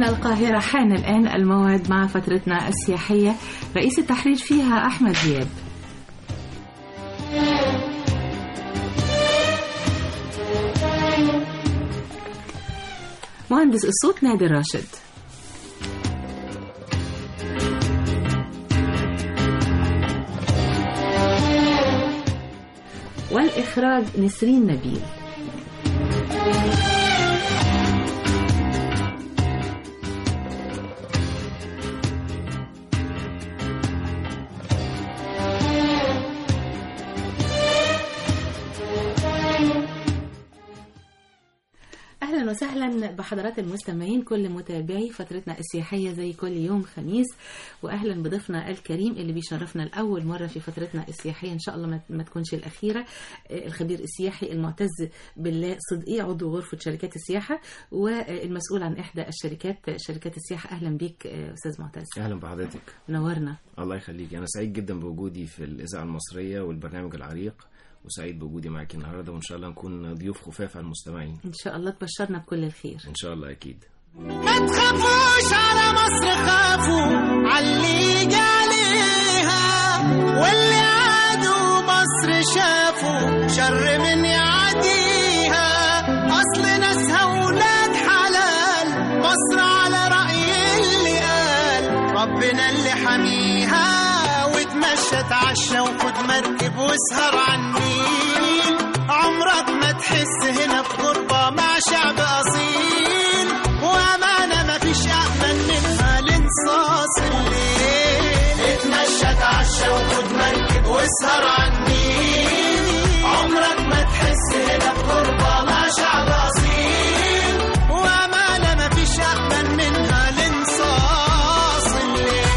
القاهرة حان الآن الموعد مع فترتنا السياحية رئيس التحرير فيها أحمد دياب مهندس الصوت نادر راشد والإخراج نسرين نبيل اهلا وسهلا بحضرات المستمعين كل متابعي فترتنا السياحيه زي كل يوم خميس واهلا بضيفنا الكريم اللي بيشرفنا لاول مره في فترتنا السياحيه ان شاء الله ما- ما تكونش الاخيره آه، الخبير السياحي المعتز بالله صدقي عضو غرفه شركات السياحه والمسؤول عن احدى الشركات شركات السياحه اهلا بيك آه، استاذ معتز اهلا بحضرتك نورنا الله يخليك انا سعيد جدا بوجودي في الاذاعه المصريه والبرنامج العريق وسعيد بوجودي معاك النهارده وان شاء الله نكون ضيوف خفاف على المستمعين ان شاء الله تبشرنا بكل الخير ان شاء الله اكيد ما تخافوش على مصر خافوا علي عليها واللي عادوا مصر شافوا شر من يعديها اصل ناسها ولاد حلال مصر على رأي اللي قال ربنا اللي حميها وتمشى تعشى وخد مركب واسهر على النيل عمرك ما تحس هنا بغربة مع شعب أصيل وأمانة مفيش أأمن منها لانصاص الليل اتمشى تعشى وخد مركب واسهر على النيل عمرك ما تحس هنا بغربة مع شعب أصيل وأمانة مفيش أأمن منها لانصاص الليل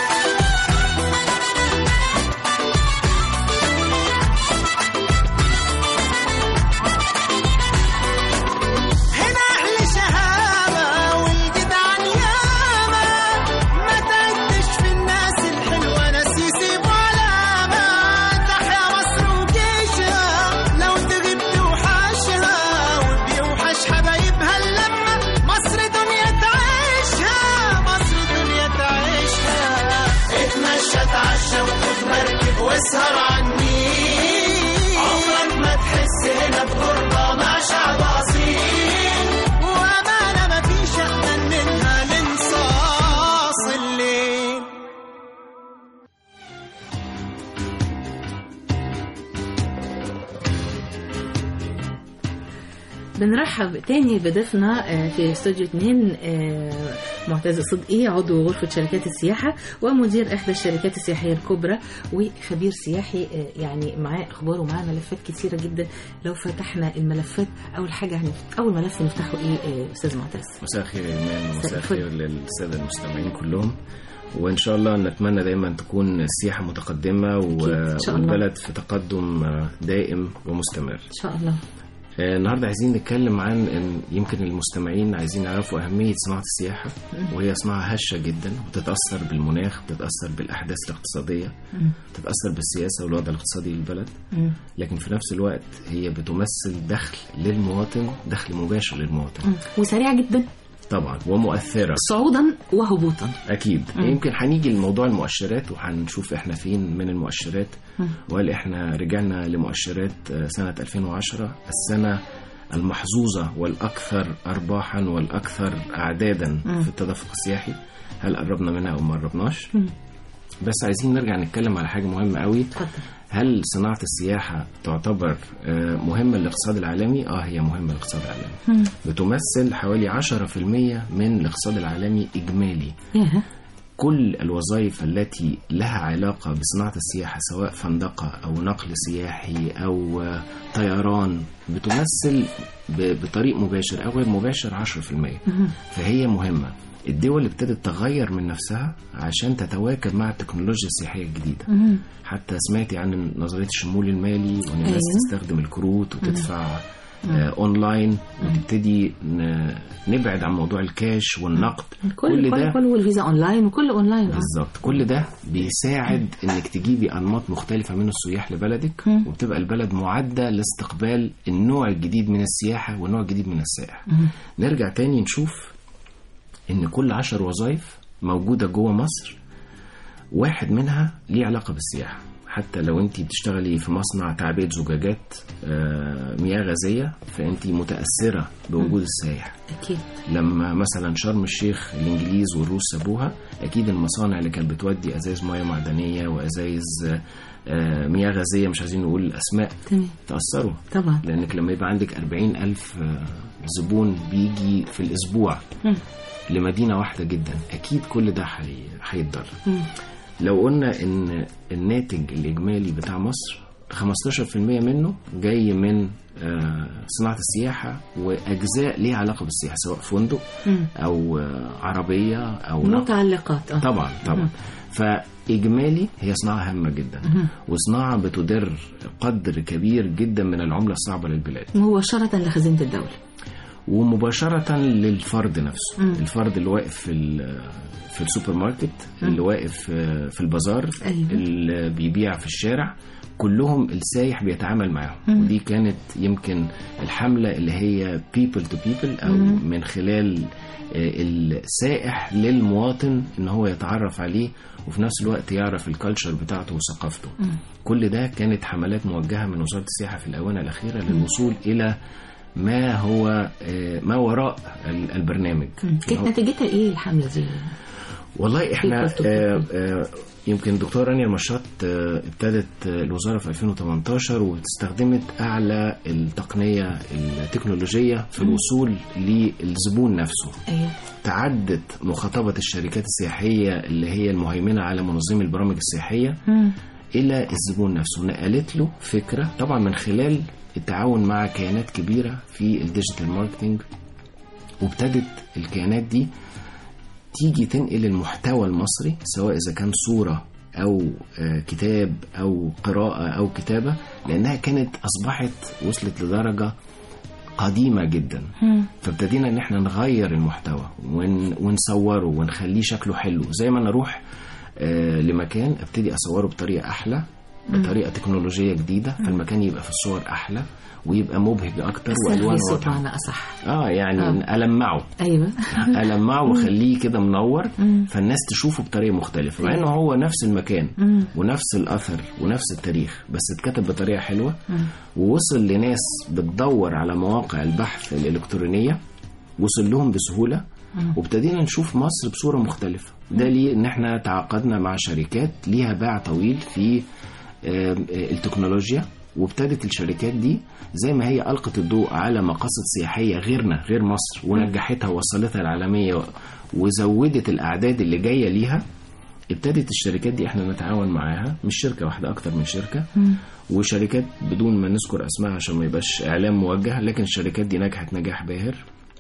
هنا أهل شهامة والجدعان ياما ما تعدش في الناس الحلوة ناس يسيبوا علامة تحيا مصر وجيشها لو تغيب توحشها وبيوحش حبايبها اللمة مصر دنيا تعيشها مصر دنيا تعيشها اتمشى تعشى وخد مركب واسهر على النيل عمرك ما تحس هنا بغربة مع شعب أصيل وأمانة ما فيش أأمن منها لانصاص الليل بنرحب تاني بضيفنا آه، في استوديو 2 آه، معتز صدقي عضو غرفة شركات السياحة ومدير إحدى الشركات السياحية الكبرى وخبير سياحي آه، يعني معاه أخبار ومعاه ملفات كتيرة جدا لو فتحنا الملفات أول حاجة هنفت... أول ملف نفتحه إيه آه، أستاذ معتز؟ مساء الخير يا ايمان مساء ومساء الفل. الخير للساده المستمعين كلهم وان شاء الله نتمنى دايما تكون السياحه متقدمه و- إن شاء الله. والبلد في تقدم دائم ومستمر إن شاء الله آه، النهارده عايزين نتكلم عن إن يمكن المستمعين عايزين يعرفوا أهمية صناعة السياحة وهي صناعة هشة جدا وبتتأثر بالمناخ بتتأثر بالأحداث الاقتصادية بتتأثر بالسياسة والوضع الاقتصادي للبلد مم. لكن في نفس الوقت هي بتمثل دخل للمواطن دخل مباشر للمواطن مم. وسريعة جدا طبعا ومؤثرة صعودا وهبوطا أكيد يمكن هنيجي لموضوع المؤشرات وهنشوف إحنا فين من المؤشرات وهل إحنا رجعنا لمؤشرات آه، سنة 2010 السنة المحظوظة والأكثر أرباحا والأكثر أعدادا في التدفق السياحي هل قربنا منها أو ما قربناش بس عايزين نرجع نتكلم على حاجة مهمة قوي اتفضل هل صناعة السياحة تعتبر آه، مهمة للاقتصاد العالمي؟ اه هي مهمة للاقتصاد العالمي. بتمثل حوالي 10% من الاقتصاد العالمي إجمالي. ياه كل الوظائف التي لها علاقة بصناعة السياحة سواء فندقة أو نقل سياحي أو آه، طيران بتمثل ب- بطريق مباشر أو غير مباشر 10% فهي مهمة الدول اللي ابتدت تغير من نفسها عشان تتواكب مع التكنولوجيا السياحية الجديدة حتى سمعتي عن نظرية الشمول المالي وان الناس أيوة. تستخدم الكروت وتدفع آه اونلاين وتبتدي ن- نبعد عن موضوع الكاش والنقد كل كل كل والفيزا اونلاين وكل اونلاين آه. بالظبط كل ده بيساعد انك تجيبي انماط مختلفه من السياح لبلدك مم. وبتبقى البلد معده لاستقبال النوع الجديد من السياحه والنوع الجديد من السائح مم. نرجع تاني نشوف ان كل عشر وظائف موجوده جوه مصر واحد منها ليه علاقه بالسياحه حتى لو انت بتشتغلي في مصنع تعبئه زجاجات آه، مياه غازيه فانت متاثره بوجود السائح اكيد لما مثلا شرم الشيخ الانجليز والروس سابوها اكيد المصانع اللي كانت بتودي ازايز ميه معدنيه وازايز آه، مياه غازيه مش عايزين نقول الاسماء تمام تاثروا طبعا لانك لما يبقى عندك 40 الف آه، زبون بيجي في الاسبوع مم. لمدينه واحده جدا اكيد كل ده هي- هيتضرر مم. لو قلنا ان الناتج الاجمالي بتاع مصر 15% منه جاي من آه، صناعه السياحه واجزاء ليها علاقه بالسياحه سواء فندق مم. او آه، عربيه او نقل متعلقات اه طبعا طبعا فاجمالي هي صناعه هامه جدا وصناعه بتدر قدر كبير جدا من العمله الصعبه للبلاد مباشرة لخزينة الدولة ومباشرة للفرد نفسه مم. الفرد اللي واقف في ال- في السوبر ماركت اللي واقف آه، في البازار أيوة. اللي بيبيع في الشارع كلهم السايح بيتعامل معاهم مم. ودي كانت يمكن الحملة اللي هي people to people أو مم. من خلال آه، السائح للمواطن ان هو يتعرف عليه وفي نفس الوقت يعرف الكالتشر بتاعته وثقافته مم. كل ده كانت حملات موجهة من وزارة السياحة في الآونة الأخيرة للوصول إلى ما هو آه، ما وراء ال- البرنامج مم. كانت هو- نتيجتها ايه الحملة دي؟ والله احنا People to آه، people. آه، يمكن الدكتور رانيا المشاط آه، ابتدت آه، الوزارة في 2018 واستخدمت أعلى التقنية التكنولوجية في الوصول للزبون نفسه ايوه تعدت مخاطبة الشركات السياحية اللي هي المهيمنة على منظمي البرامج السياحية مم. الى الزبون نفسه نقلت له فكره طبعا من خلال التعاون مع كيانات كبيره في الديجيتال ماركتنج وابتدت الكيانات دي تيجي تنقل المحتوى المصري سواء اذا كان صوره او آه، كتاب او قراءه او كتابه لانها كانت اصبحت وصلت لدرجه قديمه جدا مم. فابتدينا ان احنا نغير المحتوى ون... ونصوره ونخليه شكله حلو زي ما انا اروح آه لمكان ابتدي اصوره بطريقه احلى بطريقه تكنولوجيه جديده فالمكان يبقى في الصور احلى ويبقى مبهج اكتر والوان سيرفيس واضحه بمعنى اصح اه يعني آه. المعه ايوه المعه واخليه كده منور مم. فالناس تشوفه بطريقه مختلفه مع انه هو نفس المكان مم. ونفس الاثر ونفس التاريخ بس اتكتب بطريقه حلوه مم. ووصل لناس بتدور على مواقع البحث الإلكترونية وصل لهم بسهولة مم. وابتدينا نشوف مصر بصورة مختلفة ده ليه ان احنا تعاقدنا مع شركات ليها باع طويل في آه، آه، التكنولوجيا وابتدت الشركات دي زي ما هي ألقت الضوء على مقاصد سياحية غيرنا غير مصر ونجحتها ووصلتها العالمية وزودت الأعداد اللي جاية ليها ابتدت الشركات دي احنا نتعاون معاها مش شركة واحدة أكتر من شركة مم. وشركات بدون ما نذكر اسمائها عشان ما يبقاش اعلام موجه لكن الشركات دي نجحت نجاح باهر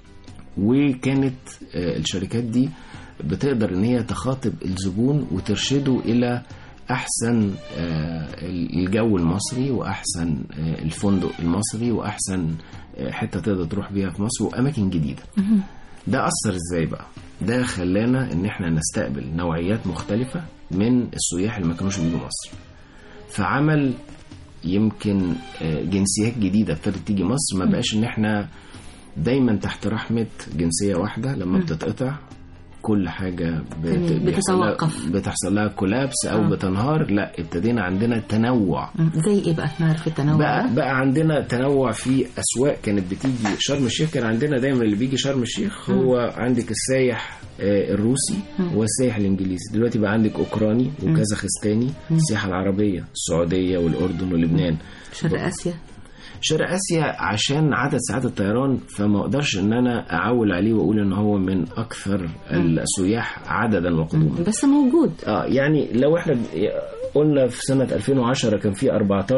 وكانت آه، الشركات دي بتقدر ان هي تخاطب الزبون وترشده الى احسن آه، الجو المصري واحسن آه، الفندق المصري واحسن آه، حته تقدر تروح بيها في مصر واماكن جديده مم. ده أثر إزاي بقى؟ ده خلانا إن إحنا نستقبل نوعيات مختلفة من السياح اللي ما كانوش بيجوا مصر. فعمل يمكن آه، جنسيات جديدة ابتدت تيجي مصر ما بقاش إن إحنا دايما تحت رحمة جنسية واحدة لما بتتقطع كل حاجة بت... تمام، بيحصل لها- بتتوقف. بتحصل لها كولابس أو آه. بتنهار لا ابتدينا عندنا تنوع مم. زي ايه بقى نعرف التنوع بقى ده؟ بقى عندنا تنوع في اسواق كانت بتيجي شرم الشيخ كان عندنا دايما اللي بيجي شرم الشيخ هو عندك السايح آه، الروسي والسايح الانجليزي دلوقتي بقى عندك اوكراني وكازاخستاني السياحه العربيه السعوديه والاردن ولبنان شرق اسيا شرق اسيا عشان عدد ساعات الطيران فما اقدرش ان انا اعول عليه واقول ان هو من اكثر السياح عددا وقدوما بس موجود اه يعني لو احنا قلنا في سنة 2010 كان في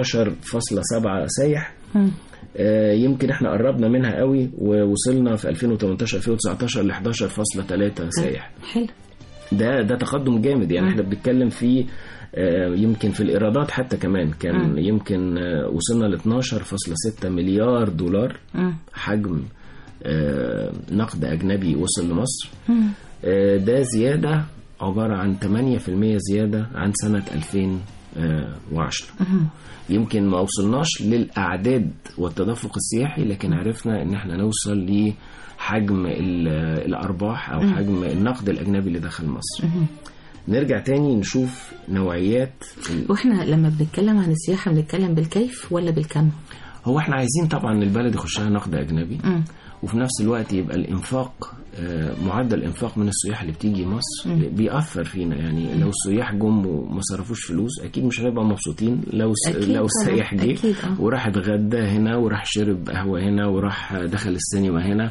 14.7 سايح مم. آه، يمكن احنا قربنا منها قوي ووصلنا في 2018 2019 ل 11.3 سايح حلو ده ده تقدم جامد يعني احنا بنتكلم في آه، يمكن في الايرادات حتى كمان كان مم. يمكن آه، وصلنا ل 12.6 مليار دولار مم. حجم آه، نقد اجنبي وصل لمصر مم. آه، ده زياده عباره عن 8% زياده عن سنه 2019 وعشرة يمكن ما وصلناش للأعداد والتدفق السياحي لكن عرفنا إن احنا نوصل لحجم ال- الأرباح أو حجم النقد الأجنبي اللي دخل مصر نرجع تاني نشوف نوعيات ال- واحنا لما بنتكلم عن السياحة بنتكلم بالكيف ولا بالكم هو احنا عايزين طبعا البلد يخشها نقد أجنبي مم. وفي نفس الوقت يبقى الانفاق آه، معدل الانفاق من السياح اللي بتيجي مصر بيأثر فينا يعني لو السياح جم وما صرفوش فلوس اكيد مش هنبقى مبسوطين لو س... أكيد لو طبعاً، السائح جه أكيد، آه. وراح اتغدى هنا وراح شرب قهوه هنا وراح دخل السينما هنا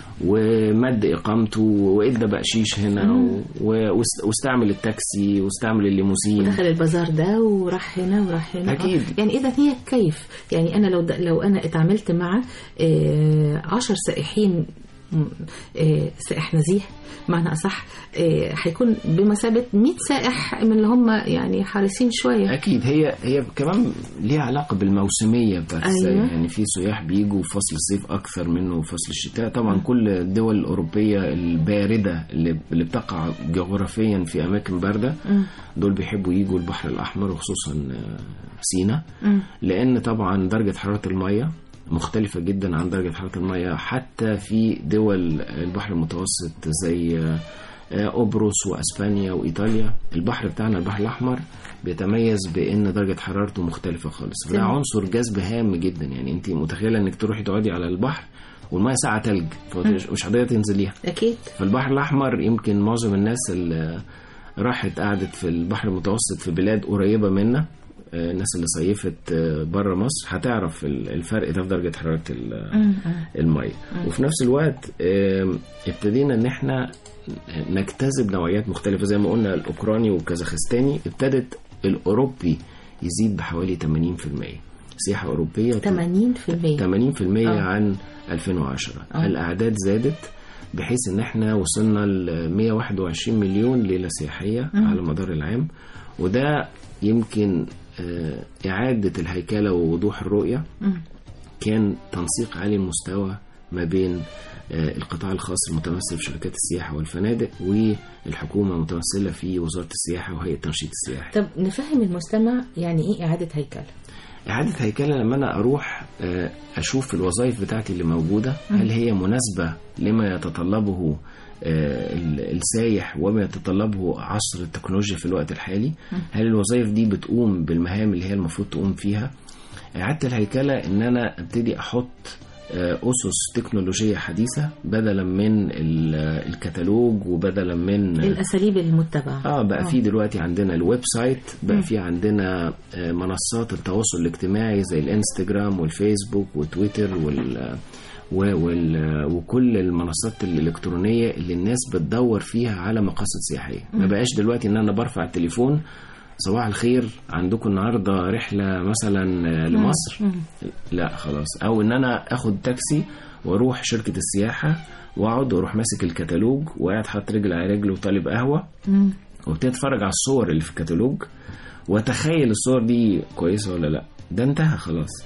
ومد اقامته وادى بقشيش هنا و... واست- واستعمل التاكسي واستعمل الليموسين دخل البازار ده وراح هنا وراح هنا أكيد. آه. يعني اذا هي كيف يعني انا لو لو انا اتعاملت مع آه، عشر سائحين م- آه، سائح نزيه معنى اصح آه، هيكون بمثابه 100 سائح من اللي هم يعني حارسين شويه اكيد هي هي كمان ليها علاقه بالموسميه بتاعت أيوة. السياح يعني في سياح بيجوا في فصل الصيف اكثر منه في فصل الشتاء طبعا كل الدول الاوروبيه البارده اللي اللي بتقع جغرافيا في اماكن بارده دول بيحبوا يجوا البحر الاحمر وخصوصا آه، سينا لان طبعا درجه حراره الميه مختلفة جدا عن درجة حرارة المياه حتى في دول البحر المتوسط زي آه، قبرص واسبانيا وايطاليا البحر بتاعنا البحر الاحمر بيتميز بان درجه حرارته مختلفه خالص فده تمام. عنصر جذب هام جدا يعني انت متخيله انك تروحي تقعدي على البحر والميه ساقعه تلج فمش قادره تنزليها اكيد فالبحر الأحمر يمكن معظم الناس اللي راحت قعدت في البحر المتوسط في بلاد قريبة منا آه، الناس اللي صيفت بره مصر هتعرف ال- الفرق ده في درجة حرارة ال- المية وفي نفس الوقت آم، ابتدينا ان احنا نجتذب نوعيات مختلفة زي ما قلنا الأوكراني والكازاخستاني ابتدت الأوروبي يزيد بحوالي 80% سياحة أوروبية 80% 80% آه. عن 2010 آه. الأعداد زادت بحيث ان احنا وصلنا ل 121 مليون ليلة سياحية على مدار العام وده يمكن آه، إعادة الهيكلة ووضوح الرؤية كان تنسيق عالي المستوى ما بين آه، القطاع الخاص المتمثل في شركات السياحة والفنادق والحكومة المتمثلة في وزارة السياحة وهيئة التنشيط السياحي طب نفهم المستمع يعني ايه اعاده هيكله إعادة هيكلة لما أنا أروح آه، أشوف الوظائف بتاعتي اللي موجودة هل هي مناسبة لما يتطلبه آه، ال- السايح وما يتطلبه عصر التكنولوجيا في الوقت الحالي هل الوظائف دي بتقوم بالمهام اللي هي المفروض تقوم فيها إعادة الهيكلة إن أنا أبتدي أحط آه، أسس تكنولوجية حديثة بدلا من ال- الكتالوج وبدلا من الاساليب المتبعه اه بقى في دلوقتي عندنا الويب سايت بقى في عندنا آه، منصات التواصل الاجتماعي زي الانستجرام والفيسبوك وتويتر وال و- وال- وكل المنصات الإلكترونية اللي الناس بتدور فيها على مقاصد سياحية ما بقاش دلوقتي إن أنا برفع التليفون صباح الخير عندكم النهاردة رحلة مثلا آه، لمصر لا خلاص أو إن أنا أخد تاكسي وأروح شركة السياحة وأقعد وأروح ماسك الكتالوج وقاعد حاط رجل على رجل وطالب قهوة وابتدي اتفرج على الصور اللي في الكتالوج واتخيل الصور دي كويسه ولا لا ده انتهى خلاص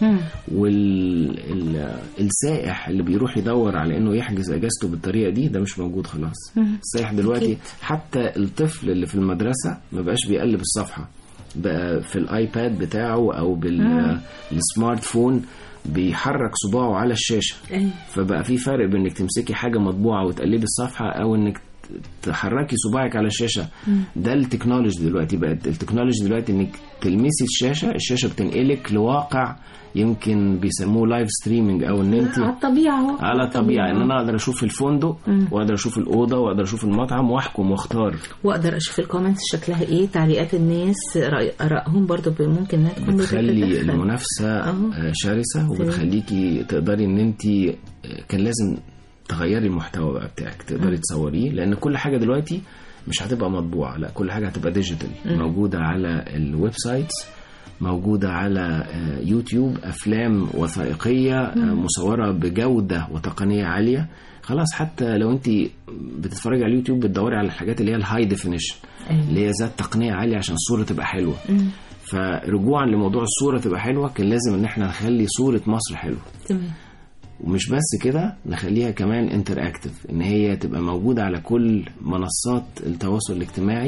والسائح اللي بيروح يدور على انه يحجز اجازته بالطريقه دي ده مش موجود خلاص السائح دلوقتي أكيد. حتى الطفل اللي في المدرسه ما بقاش بيقلب الصفحه بقى في الايباد بتاعه او بالسمارت فون بيحرك صباعه على الشاشه أيوة. فبقى في فرق بين انك تمسكي حاجه مطبوعه وتقلبي الصفحه او انك تحركي صباعك على الشاشه ده التكنولوجي دلوقتي بقت التكنولوجي دلوقتي انك تلمسي الشاشه الشاشه بتنقلك لواقع يمكن بيسموه لايف ستريمينج او ان انت على الطبيعه اهو على الطبيعه ان انا اقدر اشوف الفندق واقدر اشوف الاوضه واقدر اشوف المطعم واحكم واختار واقدر اشوف الكومنتس شكلها ايه تعليقات الناس رأي- ارائهم برضو ب- ممكن انها تكون بتخلي بتتدخل. المنافسه أهو. آه، شرسه وبتخليكي تقدري ان انت آه، كان لازم تغيري المحتوى بقى بتاعك تقدري تصوريه لان كل حاجه دلوقتي مش هتبقى مطبوعه لا كل حاجه هتبقى ديجيتال موجوده على الويب سايتس موجودة على آه، يوتيوب أفلام وثائقية آه، مصورة بجودة وتقنية عالية خلاص حتى لو انت بتتفرجي على اليوتيوب بتدوري على الحاجات اللي هي الهاي ديفينيشن أيوة. اللي هي ذات تقنية عالية عشان الصورة تبقى حلوة فرجوعا لموضوع الصورة تبقى حلوة كان لازم ان احنا نخلي صورة مصر حلوة تمام ومش بس كده نخليها كمان انتر اكتف ان هي تبقى موجودة على كل منصات التواصل الاجتماعي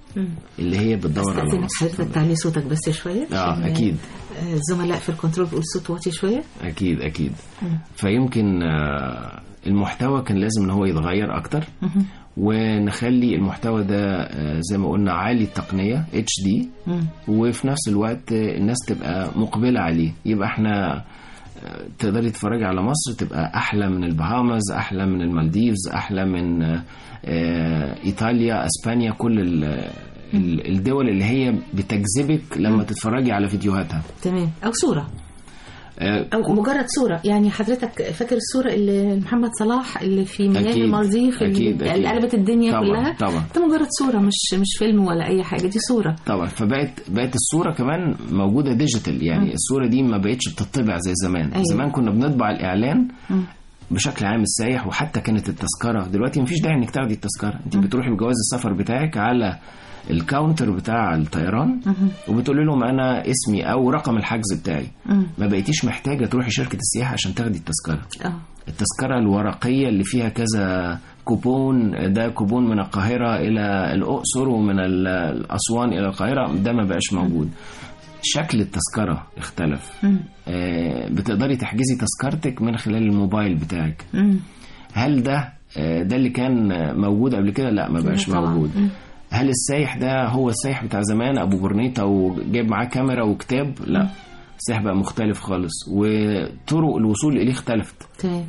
مم. اللي هي بتدور على استاذنك مصر حضرتك تعلي صوتك بس شويه اه عشان، اكيد آه، الزملاء في الكنترول بيقول صوت واطي شويه اكيد اكيد مم. فيمكن آه، المحتوى كان لازم ان هو يتغير اكتر مهم. ونخلي المحتوى ده آه، زي ما قلنا عالي التقنيه اتش دي مم. وفي نفس الوقت آه، الناس تبقى مقبله عليه يبقى احنا آه، تقدري تتفرجي على مصر تبقى احلى من البهامز احلى من المالديفز احلى من آه، آه، ايطاليا اسبانيا كل ال- ال- الدول اللي هي بتجذبك لما تتفرجي على فيديوهاتها تمام او صوره آه، او مجرد صوره يعني حضرتك فاكر الصوره اللي محمد صلاح اللي في مياه أكيد. المالديف اللي, أكيد. اللي قلبت الدنيا طبعا كلها طبعا ده مجرد صوره مش مش فيلم ولا اي حاجه دي صوره طبعا فبقت بقت الصوره كمان موجوده ديجيتال يعني مم. الصوره دي ما بقتش بتطبع زي زمان أيوة. زمان كنا بنطبع الاعلان مم. بشكل عام السايح وحتى كانت التذكره دلوقتي مفيش داعي انك تاخدي التذكره انت مم. بتروحي بجواز السفر بتاعك على الكاونتر بتاع الطيران مهم. وبتقولي لهم انا اسمي او رقم الحجز بتاعي مم. ما بقيتيش محتاجه تروحي شركه السياحه عشان تاخدي التذكره اه التذكرة الورقية اللي فيها كذا كوبون ده كوبون من القاهرة إلى الأقصر ومن ال- الأسوان إلى القاهرة ده ما بقاش موجود شكل التذكرة اختلف مم. آه، بتقدري تحجزي تذكرتك من خلال الموبايل بتاعك مم. هل ده آه، ده اللي كان آه، موجود قبل كده لا ما بقاش طبعاً. موجود مم. هل السايح ده هو السايح بتاع زمان ابو برنيطه وجايب معاه كاميرا وكتاب لا السايح بقى مختلف خالص وطرق الوصول اليه اختلفت تمام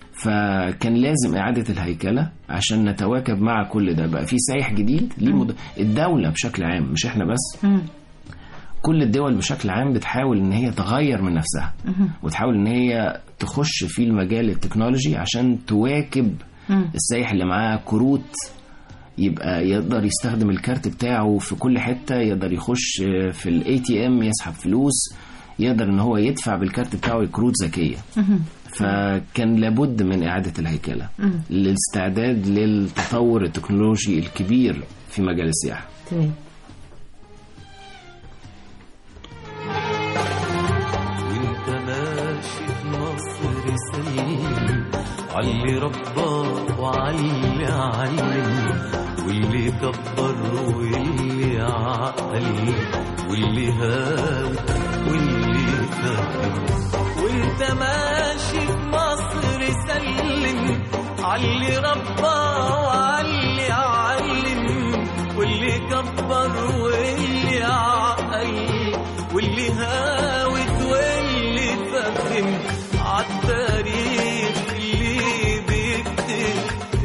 فكان لازم إعادة الهيكلة عشان نتواكب مع كل ده بقى في سايح جديد ليه مد... الدولة بشكل عام مش احنا بس مم. كل الدول بشكل عام بتحاول ان هي تغير من نفسها مهم. وتحاول ان هي تخش في المجال التكنولوجي عشان تواكب مم. السايح اللي معاه كروت يبقى يقدر يستخدم الكارت بتاعه في كل حتة يقدر يخش في الاي تي ام يسحب فلوس يقدر ان هو يدفع بالكارت بتاعه كروت ذكية مهم. فكان لابد من إعادة الهيكلة مم. للاستعداد للتطور التكنولوجي الكبير في مجال السياحة تمام وانت ماشي في مصر سليم علي رباه وعلي علم واللي كبر واللي عقل واللي هاوي واللي فهم وانت ماشي في مصر سلم علي رباه وعلي علم واللي كبر واللي عقل واللي هاوت واللي فهم عالتاريخ اللي بيكتب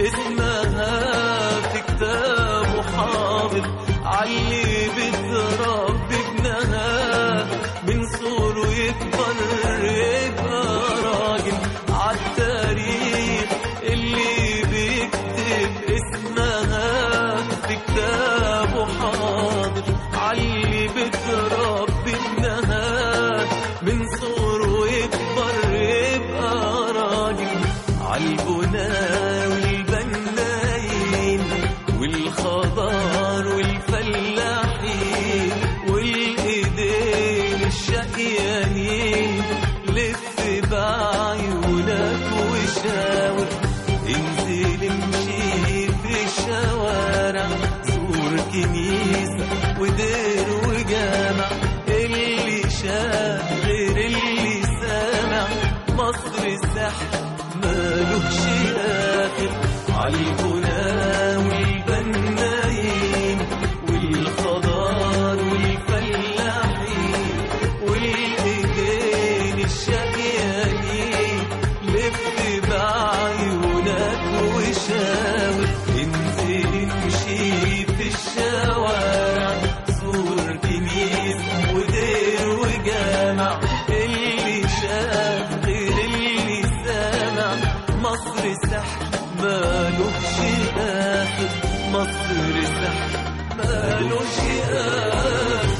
اسمها في كتابه حاضر علي بتربي ابنها من صغره يكبر يبقى راجل عالتاريخ اللي بيكتب اسمها في كتابه حاضر علي بتربي ابنها من صغره يكبر يبقى راجل عالبناء والبنايين والخضار والفلاحين والايدين الشقيانين لف بعيونك وشاور انزل امشي في الشوارع زور كنيسة ودير وجامع اللي شاف غير اللي سامع مصر السحر مالوش آخر عالبناء والبنايين والخضار والفلاحين والايدين الشقيانين لف بعيونك وشاور انزل امشي في الشوارع زور كنيسة ودير وجامع اللي شاف غير اللي سامع مصر سحر مالوش آخر مصر سحر مالوش آخر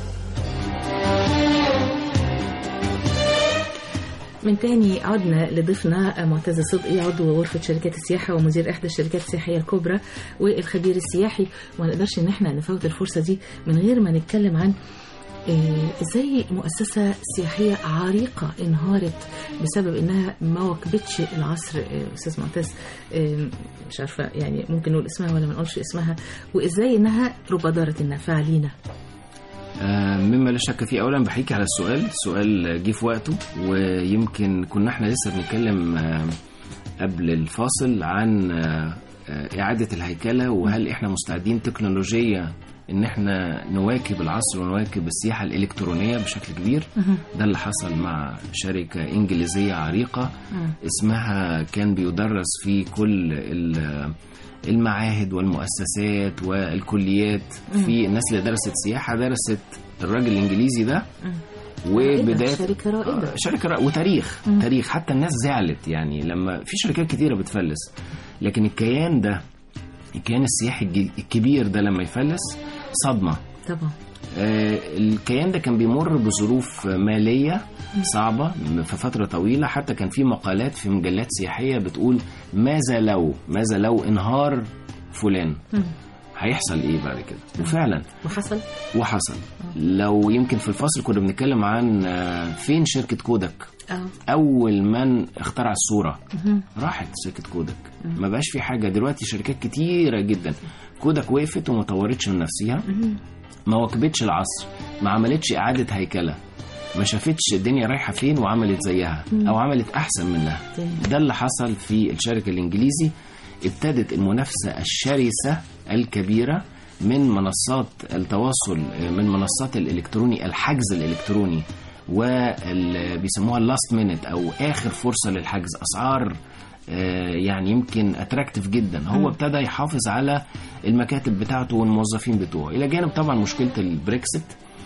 من تاني عدنا لضيفنا معتز صدقي عضو غرفة شركات السياحة ومدير إحدى الشركات السياحية الكبرى والخبير السياحي وما نقدرش إن احنا نفوت الفرصة دي من غير ما نتكلم عن آه، ازاي مؤسسة سياحية عريقة انهارت بسبب انها ما واكبتش العصر آه، استاذ معتز آه، مش عارفة يعني ممكن نقول اسمها ولا ما نقولش اسمها وازاي انها رب دارت النافعة علينا آه، مما لا شك فيه اولا بحكي على السؤال السؤال جه في وقته ويمكن كنا احنا لسه بنتكلم آه، قبل الفاصل عن آه، آه، اعاده الهيكله وهل احنا مستعدين تكنولوجيا ان احنا نواكب العصر ونواكب السياحه الالكترونيه بشكل كبير ده اللي حصل مع شركه انجليزيه عريقه اسمها كان بيدرس في كل ال- المعاهد والمؤسسات والكليات في الناس اللي درست سياحه درست الراجل الانجليزي ده وبدايه شركة رائدة آه، شركه رائدة وتاريخ تاريخ حتى الناس زعلت يعني لما في شركات كتيره بتفلس لكن الكيان ده الكيان السياحي الج- الكبير ده لما يفلس صدمه طبعا آه، الكيان ده كان بيمر بظروف مالية صعبة في فترة طويلة حتى كان في مقالات في مجلات سياحية بتقول ماذا لو ماذا لو انهار فلان مم. هيحصل ايه بعد كده وفعلا وحصل وحصل لو يمكن في الفاصل كنا بنتكلم عن آه، فين شركة كودك اه اول من اخترع الصورة مهم. راحت شركة كودك ما بقاش في حاجة دلوقتي شركات كتيرة جدا كودك وقفت وما طورتش من نفسها مهم. ما واكبتش العصر ما عملتش إعادة هيكلة ما شافتش الدنيا رايحة فين وعملت زيها أو عملت أحسن منها تمام. ده اللي حصل في الشركة الإنجليزي ابتدت المنافسة الشرسة الكبيرة من منصات التواصل من منصات الإلكتروني الحجز الإلكتروني واللي بيسموها اللاست مينت أو آخر فرصة للحجز أسعار آه، يعني يمكن اتراكتيف جدا هو ابتدى يحافظ على المكاتب بتاعته والموظفين بتوعه الى جانب طبعا مشكله البريكسيت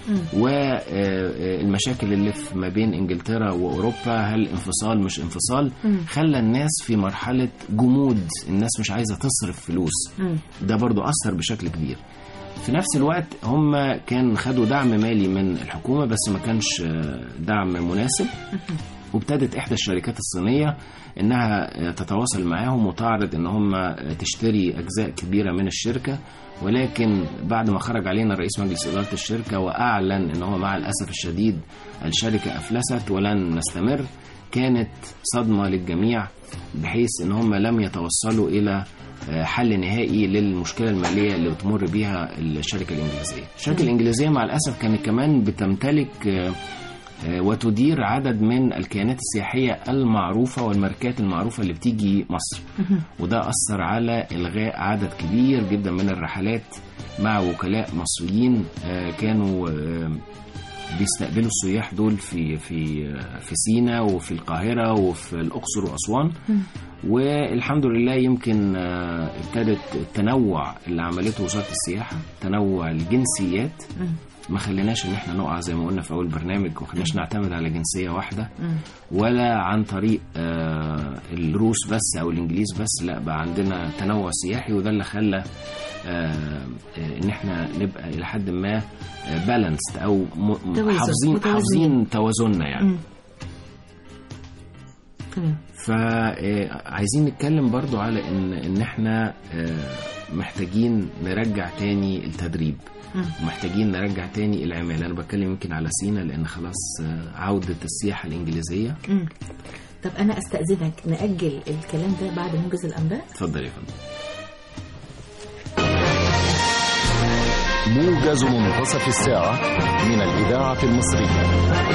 والمشاكل اللي في ما بين انجلترا واوروبا هل انفصال مش انفصال خلى الناس في مرحله جمود الناس مش عايزه تصرف فلوس مم. ده برضو اثر بشكل كبير في نفس الوقت هم كان خدوا دعم مالي من الحكومه بس ما كانش آه، دعم مناسب وابتدت احدى الشركات الصينيه انها تتواصل معاهم وتعرض ان هم تشتري اجزاء كبيره من الشركه ولكن بعد ما خرج علينا رئيس مجلس اداره الشركه واعلن ان هو مع الاسف الشديد الشركه افلست ولن نستمر كانت صدمه للجميع بحيث ان هم لم يتوصلوا الى حل نهائي للمشكله الماليه اللي بتمر بيها الشركه الانجليزيه. الشركه الانجليزيه مع الاسف كانت كمان بتمتلك آه، آه، وتدير عدد من الكيانات السياحيه المعروفه والماركات المعروفه اللي بتيجي مصر. وده اثر على الغاء عدد كبير جدا من الرحلات مع وكلاء مصريين آه، كانوا آه، بيستقبلوا السياح دول في في في سينا وفي القاهره وفي الاقصر واسوان والحمد لله يمكن آه، ابتدت التنوع اللي عملته وزاره السياحه تنوع الجنسيات ما خليناش ان احنا نقع زي ما قلنا في اول برنامج وما خليناش نعتمد على جنسيه واحده ولا عن طريق آه، الروس بس او الانجليز بس لا بقى عندنا تنوع سياحي وده اللي خلى آه، آه، ان احنا نبقى الى حد ما بالانسد او م- توازن، حافظين متوازنين. حافظين توازننا يعني مم. تمام فعايزين نتكلم برضو على ان ان احنا آه، محتاجين نرجع تاني التدريب مم. ومحتاجين نرجع تاني العمالة انا بتكلم يمكن على سينا لان خلاص آه، عودة السياحة الانجليزية مم. طب انا استاذنك ناجل الكلام ده بعد موجز الانباء اتفضل يا فندم موجز منتصف الساعة من الإذاعة المصرية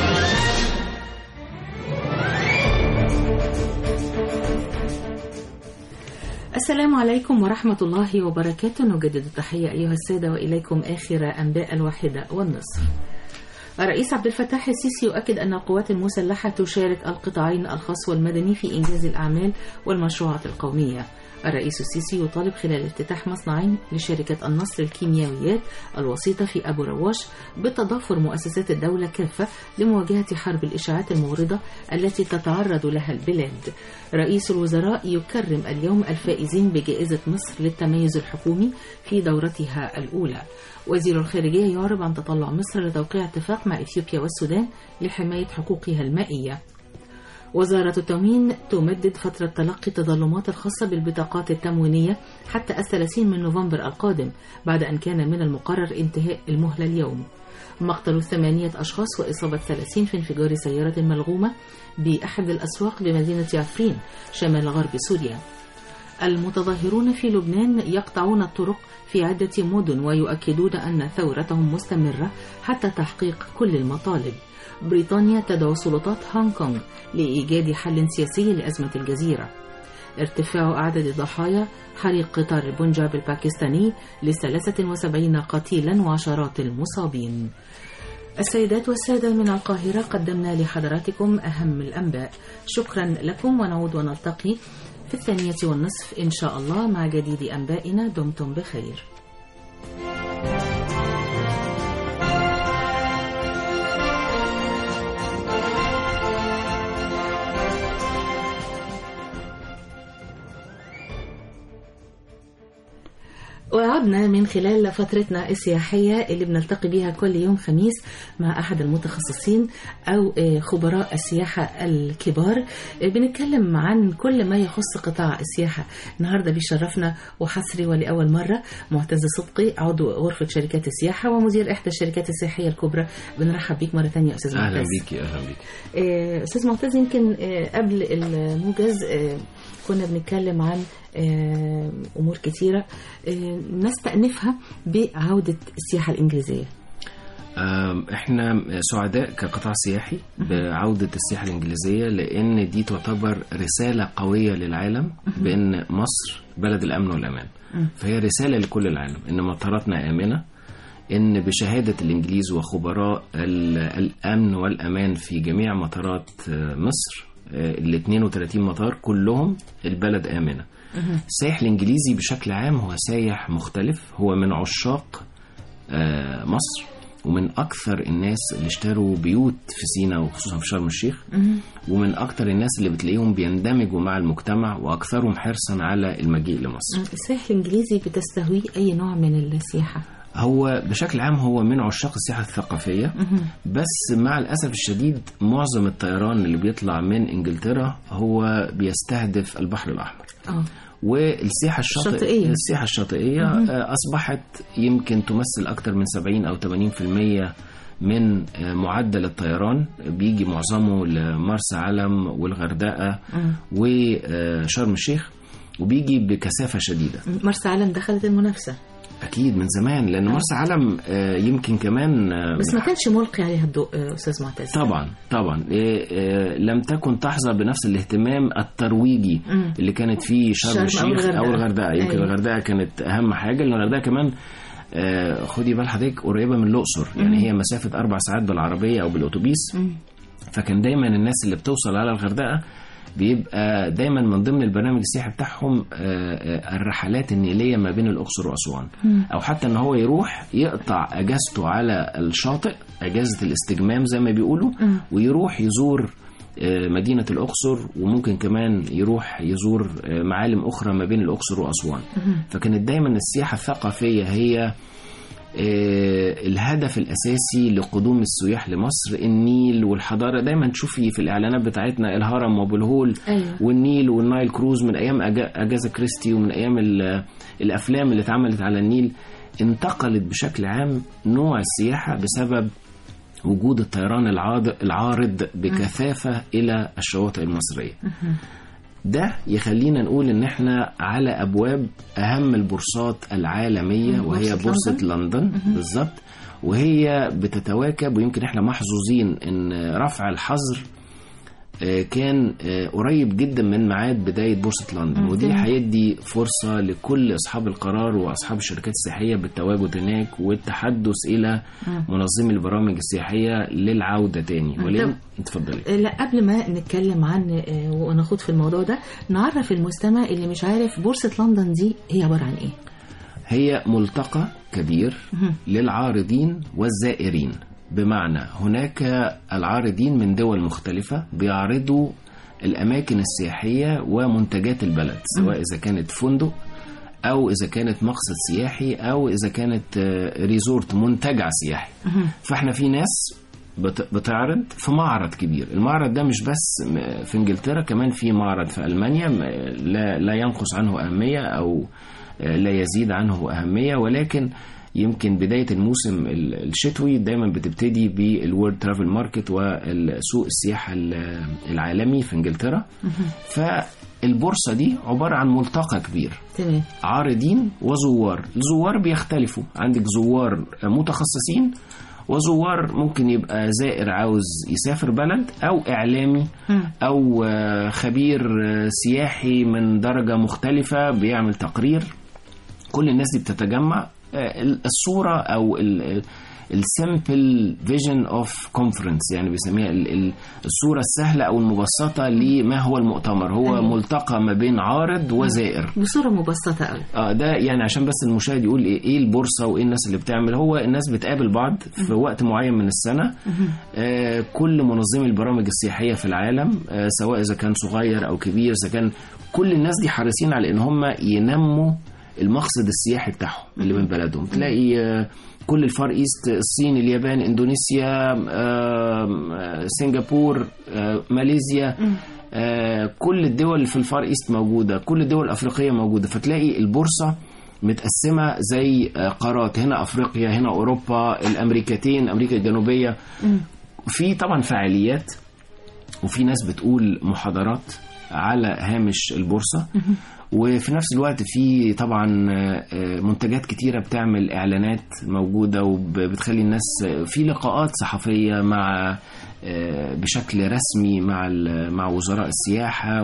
السلام عليكم ورحمة الله وبركاته نجدد التحية أيها السادة وإليكم آخر أنباء الواحدة والنصف الرئيس عبد الفتاح السيسي يؤكد أن القوات المسلحة تشارك القطاعين الخاص والمدني في إنجاز الأعمال والمشروعات القومية الرئيس السيسي يطالب خلال افتتاح مصنعين لشركة النصر الكيميائيات الوسيطة في أبو رواش بتضافر مؤسسات الدولة كافة لمواجهة حرب الإشاعات الموردة التي تتعرض لها البلاد رئيس الوزراء يكرم اليوم الفائزين بجائزة مصر للتميز الحكومي في دورتها الأولى وزير الخارجية يعرب عن تطلع مصر لتوقيع اتفاق مع إثيوبيا والسودان لحماية حقوقها المائية وزارة التموين تمدد فترة تلقي التظلمات الخاصة بالبطاقات التموينية حتى الثلاثين من نوفمبر القادم بعد أن كان من المقرر انتهاء المهلة اليوم مقتل ثمانية أشخاص وإصابة ثلاثين في انفجار سيارة ملغومة بأحد الأسواق بمدينة عفرين شمال غرب سوريا المتظاهرون في لبنان يقطعون الطرق في عدة مدن ويؤكدون أن ثورتهم مستمرة حتى تحقيق كل المطالب بريطانيا تدعو سلطات هونغ كونغ لإيجاد حل سياسي لأزمة الجزيرة ارتفاع عدد ضحايا حريق قطار البنجاب الباكستاني ل 73 قتيلا وعشرات المصابين السيدات والسادة من القاهرة قدمنا لحضراتكم أهم الأنباء شكرا لكم ونعود ونلتقي في الثانية والنصف إن شاء الله مع جديد أنبائنا دمتم بخير وعدنا من خلال فترتنا السياحية اللي بنلتقي بها كل يوم خميس مع أحد المتخصصين أو آه، خبراء السياحة الكبار آه، بنتكلم عن كل ما يخص قطاع السياحة النهاردة بيشرفنا وحصري ولأول مرة معتز صدقي عضو غرفة شركات السياحة ومدير إحدى الشركات السياحية الكبرى بنرحب بيك مرة ثانية أستاذ اهلا معتز بيكي اهلا بيكي آه، استاذ معتز يمكن آه، قبل الموجز آه، كنا بنتكلم عن آه، امور كتيره آه، نستأنفها بعوده السياحه الانجليزيه آم، احنا سعداء كقطاع سياحي بعودة السياحة الإنجليزية لأن دي تعتبر رسالة قوية للعالم بأن مصر بلد الأمن والأمان فهي رسالة لكل العالم أن مطاراتنا آمنة أن بشهادة الإنجليز وخبراء ال- الأمن والأمان في جميع مطارات آه، مصر آه، ال 32 مطار كلهم البلد آمنة السائح الإنجليزي بشكل عام هو سايح مختلف هو من عشاق آه، مصر ومن اكثر الناس اللي اشتروا بيوت في سينا وخصوصا في شرم الشيخ ومن اكثر الناس اللي بتلاقيهم بيندمجوا مع المجتمع واكثرهم حرصا على المجيء لمصر السائح الانجليزي بتستهويه اي نوع من السياحه هو بشكل عام هو من عشاق السياحه الثقافيه بس مع الاسف الشديد معظم الطيران اللي بيطلع من انجلترا هو بيستهدف البحر الاحمر اه والسياحة الشاطئية الشاطئية. السياحة الشاطئية آه، أصبحت يمكن تمثل أكثر من 70 أو 80% من آه، معدل الطيران بيجي معظمه لمرسى علم والغردقة وشرم الشيخ وبيجي بكثافة شديدة مرسى علم دخلت المنافسه أكيد من زمان لأن مرسى علم آه، يمكن كمان آه، بس ما كانش ملقي عليها الضوء آه، استاذ معتز طبعا طبعا إيه إيه لم تكن تحظى بنفس الاهتمام الترويجي مم. اللي كانت فيه شرم شرم أو الشيخ او الغردقة. الغردقه يمكن أيوة. الغردقه كانت اهم حاجه لان الغردقه كمان آه، خدي بال حضرتك قريبه من الاقصر يعني هي مسافه اربع ساعات بالعربيه او بالاتوبيس مم. فكان دايما الناس اللي بتوصل على الغردقه بيبقى دايما من ضمن البرنامج السياحي بتاعهم آه، آه، الرحلات النيليه ما بين الاقصر واسوان او حتى ان هو يروح يقطع اجازته على الشاطئ اجازه الاستجمام زي ما بيقولوا ويروح يزور آه، مدينة الأقصر وممكن كمان يروح يزور آه، معالم أخرى ما بين الأقصر وأسوان فكانت دايما السياحة الثقافية هي آه، الهدف الأساسي لقدوم السياح لمصر النيل والحضارة دايما تشوفي في الإعلانات بتاعتنا الهرم وأبو الهول أيوة. والنيل والنايل كروز من أيام أجا- أجازا كريستي ومن أيام ال- الأفلام اللي اتعملت على النيل انتقلت بشكل عام نوع السياحة بسبب وجود الطيران العاض- العارض بكثافة إلى الشواطئ المصرية ده يخلينا نقول ان احنا على ابواب اهم البورصات العالميه وهي بورصة بورصه لندن بالظبط وهي بتتواكب ويمكن احنا محظوظين ان رفع الحظر آه، كان آه، قريب جدا من ميعاد بدايه بورصه لندن ودي هيدي فرصه لكل اصحاب القرار واصحاب الشركات السياحيه بالتواجد هناك والتحدث الى منظمي البرامج السياحيه للعوده تاني ولين اتفضلي لا قبل ما نتكلم عن آه، ونخوض في الموضوع ده نعرف المستمع اللي مش عارف بورصة لندن دي هي عبارة عن ايه هي ملتقى كبير للعارضين والزائرين بمعنى هناك العارضين من دول مختلفة بيعرضوا الأماكن السياحية ومنتجات البلد سواء إذا كانت فندق أو إذا كانت مقصد سياحي أو إذا كانت آه، ريزورت منتجع سياحي فإحنا في ناس بت- بتعرض في معرض كبير المعرض ده مش بس م- في انجلترا كمان في معرض في المانيا م- لا, لا ينقص عنه اهميه او آه، لا يزيد عنه اهميه ولكن يمكن بدايه الموسم ال- الشتوي دايما بتبتدي بالورد ترافل ماركت والسوق السياحه ال- العالمي في انجلترا فالبورصه دي عباره عن ملتقى كبير تمام عارضين وزوار الزوار بيختلفوا عندك زوار متخصصين وزوار ممكن يبقى زائر عاوز يسافر بلد او اعلامي او آه، خبير آه، سياحي من درجة مختلفة بيعمل تقرير كل الناس دي بتتجمع آه، الصورة او السمبل فيجن اوف كونفرنس يعني بيسميها ال- ال- الصورة السهلة او المبسطة لما هو المؤتمر هو أيوة. ملتقى ما بين عارض وزائر بصورة مبسطة قوي اه ده يعني عشان بس المشاهد يقول ايه ايه البورصه وايه الناس اللي بتعمل هو الناس بتقابل بعض في وقت معين من السنه آه كل منظمي البرامج السياحيه في العالم آه سواء اذا كان صغير او كبير اذا كان كل الناس دي حريصين على ان هم ينموا المقصد السياحي بتاعهم اللي من بلدهم تلاقي آه كل الفار ايست الصين اليابان اندونيسيا آه آه سنغافور آه ماليزيا آه، كل الدول في الفار ايست موجوده كل الدول الافريقيه موجوده فتلاقي البورصه متقسمه زي آه، قارات هنا افريقيا هنا اوروبا الامريكتين امريكا الجنوبيه في طبعا فعاليات وفي ناس بتقول محاضرات على هامش البورصه وفي نفس الوقت في طبعا آه، آه، منتجات كتيرة بتعمل إعلانات موجودة وبتخلي الناس في لقاءات صحفية مع آه، بشكل رسمي مع ال- مع وزراء السياحة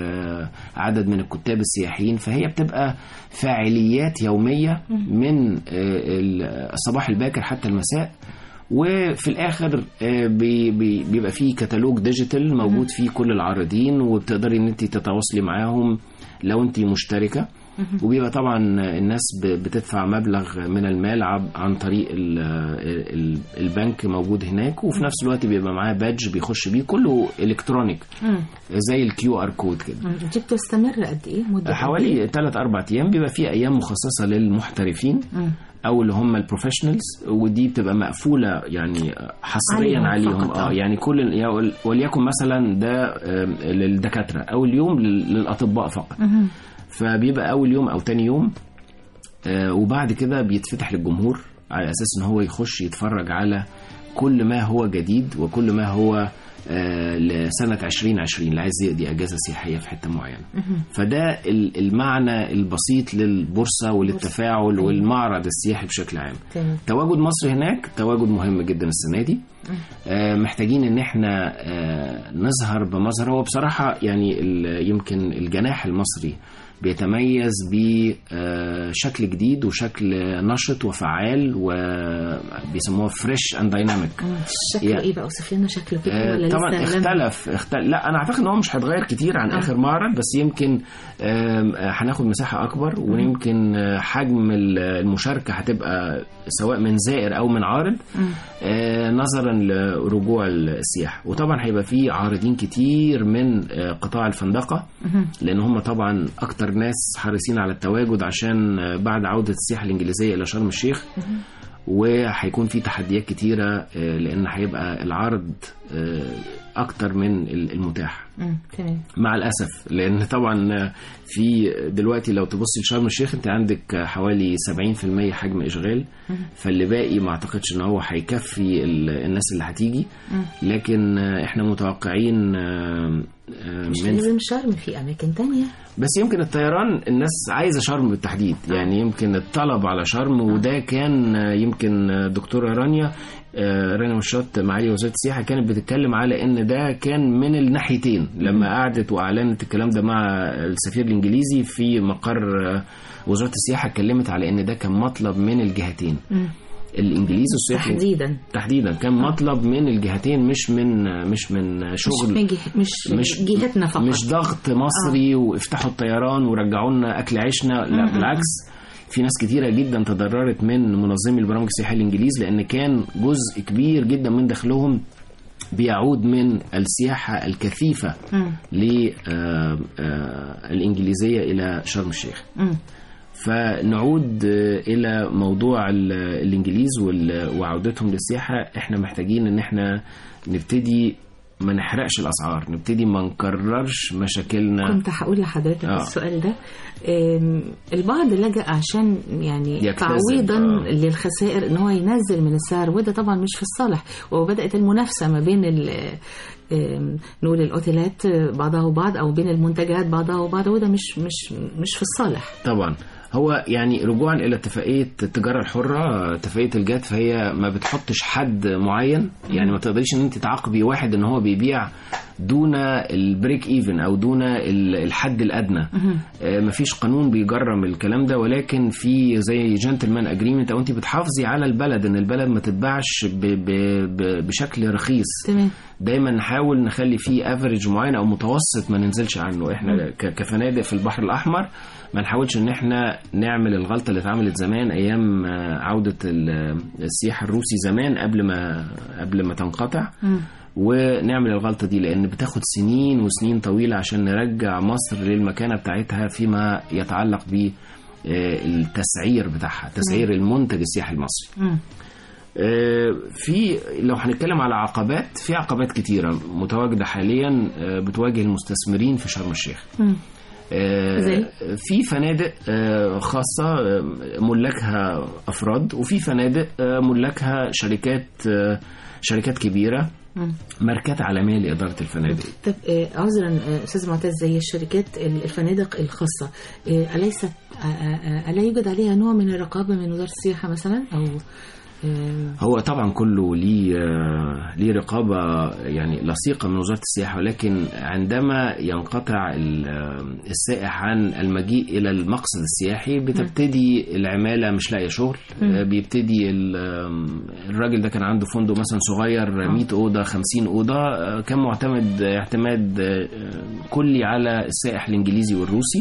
وعدد من الكتاب السياحيين فهي بتبقى فاعليات يومية من آه، ال- الصباح الباكر حتى المساء وفي الاخر آه، بي- بي- بيبقى فيه كتالوج ديجيتال موجود فيه كل العارضين وبتقدري ان انت تتواصلي معاهم لو انت مشتركه وبيبقى طبعا الناس ب- بتدفع مبلغ من المال عب- عن طريق ال- ال- البنك موجود هناك وفي نفس الوقت بيبقى معاه بادج بيخش بيه كله الكترونيك زي الكيو ار كود كده دي بتستمر قد ايه مدة قد إيه؟ حوالي 3 4 ايام بيبقى في ايام مخصصه للمحترفين مم. او اللي هم البروفيشنالز ودي بتبقى مقفوله يعني حصريا عليهم عليهم فقط، اه آه. يعني كل يا- وليكن مثلا ده آم، للدكاتره او اليوم لل- للاطباء فقط مهم. فبيبقى اول يوم او تاني يوم آه، وبعد كده بيتفتح للجمهور على اساس ان هو يخش يتفرج على كل ما هو جديد وكل ما هو آه، لسنة 2020 اللي عايز يقضي أجازة سياحية في حتة معينة فده ال- المعنى البسيط للبورصة وللتفاعل والمعرض السياحي بشكل عام تمام تواجد مصر هناك تواجد مهم جدا السنه دي آه، محتاجين ان احنا آه، نظهر بمظهر هو بصراحه يعني ال- يمكن الجناح المصري بيتميز بشكل جديد وشكل نشط وفعال وبيسموه فريش اند دايناميك شكله يعني- ايه بقى اوصف لنا شكله كده ولا آه، طبعا لسه لم- اختلف اختلف لا انا اعتقد ان هو مش هيتغير كتير عن آه. اخر معرض بس يمكن آم، آه، هناخد مساحه اكبر ويمكن آه، حجم ال- المشاركه هتبقى سواء من زائر او من عارض آه، نظرا لرجوع السياحه وطبعا هيبقى في عارضين كتير من آه، قطاع الفندقه لان هم طبعا اكتر ناس حريصين على التواجد عشان آه، بعد عوده السياحه الانجليزيه الى شرم الشيخ وهيكون في تحديات كتيرة آه، لأن هيبقى العرض آه، أكتر من المتاح مم، تمام مع الأسف لأن طبعا آه، في دلوقتي لو تبصي لشرم الشيخ أنت عندك آه، حوالي 70% حجم إشغال فاللي باقي ما أعتقدش إن هو هيكفي ال- الناس اللي هتيجي لكن آه، إحنا متوقعين آه، آه، مش من لازم شرم في اماكن تانية بس يمكن الطيران الناس عايزه شرم بالتحديد يعني يمكن الطلب على شرم وده كان آه، يمكن آه، دكتوره رانيا آه، رانيا مشاط معالي وزاره السياحه كانت بتتكلم على ان ده كان من الناحيتين لما قعدت واعلنت الكلام ده مع السفير الانجليزي في مقر آه، وزاره السياحه اتكلمت على ان ده كان مطلب من الجهتين مم. الانجليزي والسياحه تحديدا تحديدا كان مطلب من الجهتين مش من مش من مش شغل من جه- مش, مش جهتنا فقط مش ضغط مصري وافتحوا الطيران ورجعوا لنا اكل عيشنا لا بالعكس في ناس كتيرة جدا تضررت من منظمي البرامج السياحية الإنجليز لأن كان جزء كبير جدا من دخلهم بيعود من السياحة الكثيفة مم. للإنجليزية إلى شرم الشيخ مم. فنعود آه، الى موضوع ال- الانجليز وال- وعودتهم للسياحه احنا محتاجين ان احنا نبتدي ما نحرقش الاسعار نبتدي ما نكررش مشاكلنا كنت هقول لحضرتك آه. السؤال ده آم، البعض لجأ عشان يعني يجتذب، تعويضا آه. للخسائر ان هو ينزل من السعر وده طبعا مش في الصالح وبدأت المنافسة ما بين ال- آم، نقول الاوتيلات بعضها وبعض او بين المنتجات بعضها وبعض وده مش مش مش في الصالح طبعا هو يعني رجوعا الى اتفاقيه التجاره الحره اتفاقيه الجات فهي ما بتحطش حد معين يعني ما تقدريش ان انت تعاقبي واحد ان هو بيبيع دون البريك ايفن او دون ال- الحد الادنى آه، مفيش قانون بيجرم الكلام ده ولكن في زي جنتلمان اجريمنت او انت بتحافظي على البلد ان البلد ما تتباعش ب- ب- ب- بشكل رخيص تمام دايما نحاول نخلي فيه افريج معين او متوسط ما ننزلش عنه احنا ك- كفنادق في البحر الاحمر ما نحاولش ان احنا نعمل الغلطه اللي اتعملت زمان ايام آه، عوده ال- السياحه الروسي زمان قبل ما قبل ما تنقطع ونعمل الغلطه دي لان بتاخد سنين وسنين طويله عشان نرجع مصر للمكانه بتاعتها فيما يتعلق ب آه، التسعير بتاعها تسعير المنتج السياحي المصري مم. آه، في لو هنتكلم على عقبات في عقبات كتيرة متواجدة حاليا آه، بتواجه المستثمرين في شرم الشيخ مم. آه، زي؟ في فنادق آه، خاصة آه، ملاكها أفراد وفي فنادق آه، ملاكها شركات آه، شركات كبيرة مم. ماركات عالمية لإدارة الفنادق طب آه، عذرا آه، استاذ معتز زي الشركات ال- الفنادق الخاصه آه، اليست آه، آه، آه، الا يوجد عليها نوع من الرقابه من وزاره السياحه مثلا او آه، هو طبعا كله ليه آه، ليه رقابه يعني لصيقه من وزاره السياحه ولكن عندما ينقطع ال- آه، السائح عن المجيء الى المقصد السياحي بتبتدي العماله مش لاقيه شغل آه، بيبتدي ال- آه، الراجل ده كان عنده فندق مثلا صغير 100 اوضه 50 اوضه آه، كان معتمد اعتماد آه، كلي على السائح الانجليزي والروسي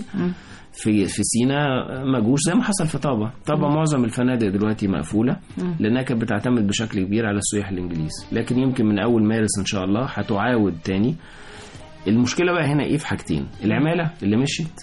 في في سينا ما جوش زي ما حصل في طابا طابا معظم الفنادق دلوقتي مقفوله لانها كانت بتعتمد بشكل كبير على السياح الانجليز لكن يمكن من اول مارس ان شاء الله هتعاود تاني المشكله بقى هنا ايه في حاجتين العماله اللي مشيت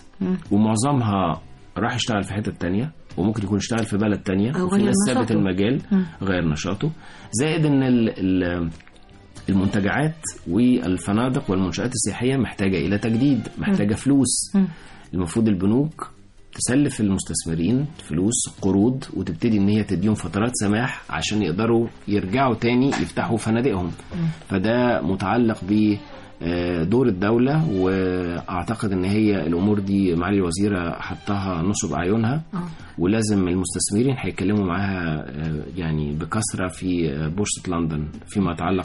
ومعظمها راح يشتغل في حته تانية وممكن يكون اشتغل في بلد تانية أو وفي غير ناس سابت نشاطه. المجال غير نشاطه زائد ان ال ال المنتجعات والفنادق والمنشآت السياحية محتاجة إلى تجديد محتاجة فلوس المفروض البنوك تسلف المستثمرين فلوس قروض وتبتدي ان هي تديهم فترات سماح عشان يقدروا يرجعوا تاني يفتحوا فنادقهم فده متعلق ب آه، دور الدولة وأعتقد إن هي الأمور دي معالي الوزيرة حطها نصب أعينها آه. ولازم المستثمرين هيتكلموا معاها آه، يعني بكثرة في آه، بورصة لندن فيما يتعلق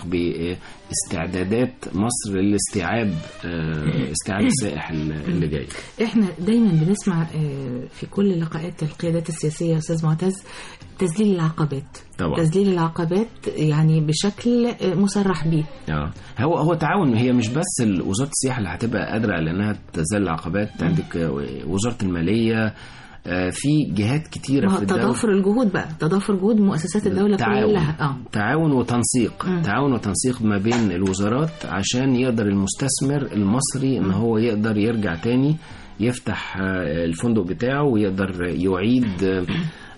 باستعدادات مصر للاستيعاب آه، استيعاب السائح اللي جاي احنا دايما بنسمع آه، في كل لقاءات القيادات السياسيه يا استاذ معتز تذليل العقبات طبعا. تذليل العقبات يعني بشكل آه، مصرح به اه هو هو تعاون هي مش بس ال- وزاره السياحه اللي هتبقى قادره على انها تزال العقبات عندك آه، وزاره الماليه آه، في جهات كتيره ما هو في الدوله تضافر الجهود بقى تضافر جهود مؤسسات الدوله تعاون كلها اه تعاون وتنسيق مم. تعاون وتنسيق ما بين الوزارات عشان يقدر المستثمر المصري ان هو يقدر يرجع تاني يفتح آه، الفندق بتاعه ويقدر يعيد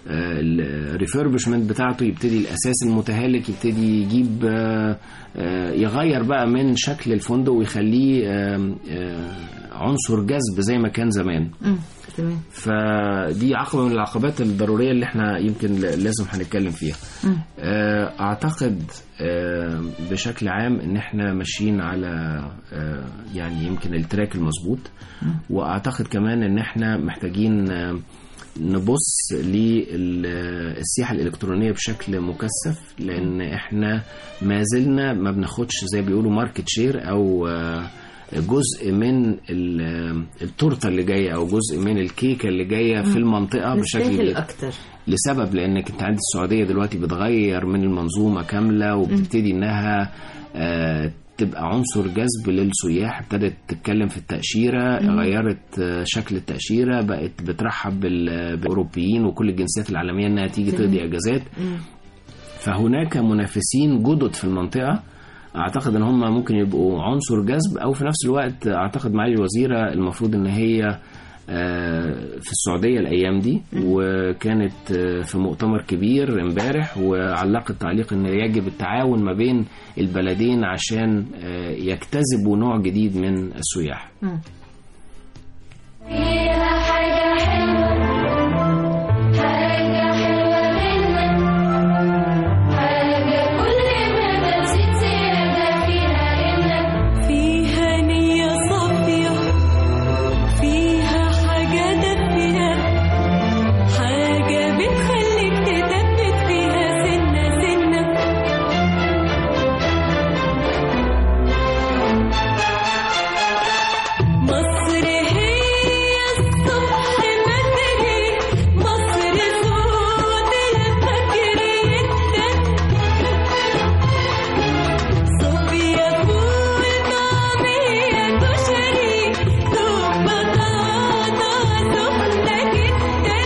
الريفربشمنت بتاعته يبتدي الاساس المتهالك يبتدي يجيب آه، آه، يغير بقى من شكل الفندق ويخليه آه، آه، عنصر جذب زي ما كان زمان مم. تمام فدي عقبة من العقبات الضرورية اللي احنا يمكن ل- لازم هنتكلم فيها مم. آه، اعتقد آه، بشكل عام ان احنا ماشيين على آه، يعني يمكن التراك المظبوط واعتقد كمان ان احنا محتاجين آه، نبص للسياحة الإلكترونية بشكل مكثف لأن إحنا ما زلنا ما بناخدش زي بيقولوا ماركت شير أو آه، جزء من ال- التورته اللي جايه او جزء من الكيكه اللي جايه في المنطقه بشكل نستاهل كبير اكتر لسبب لانك انت عندك السعوديه دلوقتي بتغير من المنظومه كامله وبتبتدي انها آه، تبقى عنصر جذب للسياح ابتدت تتكلم في التأشيرة غيرت آه، شكل التأشيرة بقت بترحب بال- بالأوروبيين وكل الجنسيات العالمية إنها تيجي تقضي أجازات فهناك منافسين جدد في المنطقة أعتقد إن هم ممكن يبقوا عنصر جذب أو في نفس الوقت أعتقد معالي الوزيرة المفروض إن هي آه، في السعودية الأيام دي وكانت آه، في مؤتمر كبير امبارح وعلقت تعليق أن يجب التعاون ما بين البلدين عشان آه، يجتذبوا نوع جديد من السياح مم. فيها حاجة حلوة حاجة حلوة منك حاجة كل ما بتزيد زيادة فيها إنك فيها نية صافية فيها حاجة دافية حاجة بتخليك تثبت فيها سنة سنة مصر هي الصبح بدري مصر صوت الفجر يدك صوفيا فول طعمية كشري دوب بطاطا سخنة جدا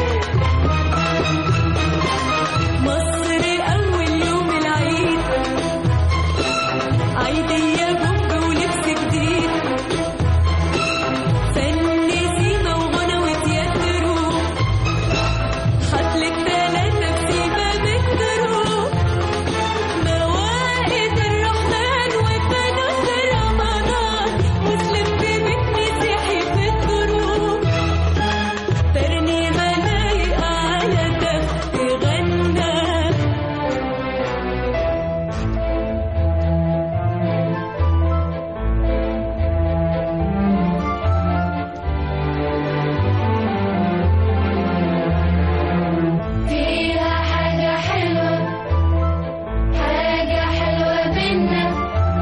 مصر أول يوم العيد عيدية بومب ولبس جديد فن سيما وغنى وتياترو حفلة تلاتة بسيبة مترو موائد الرحمن وفانوس رمضان مسلم في بيت مسيحي في الدروب ترنيمة لايقة على ده تغنى فيها حاجة حلوة حاجة حلوة بينا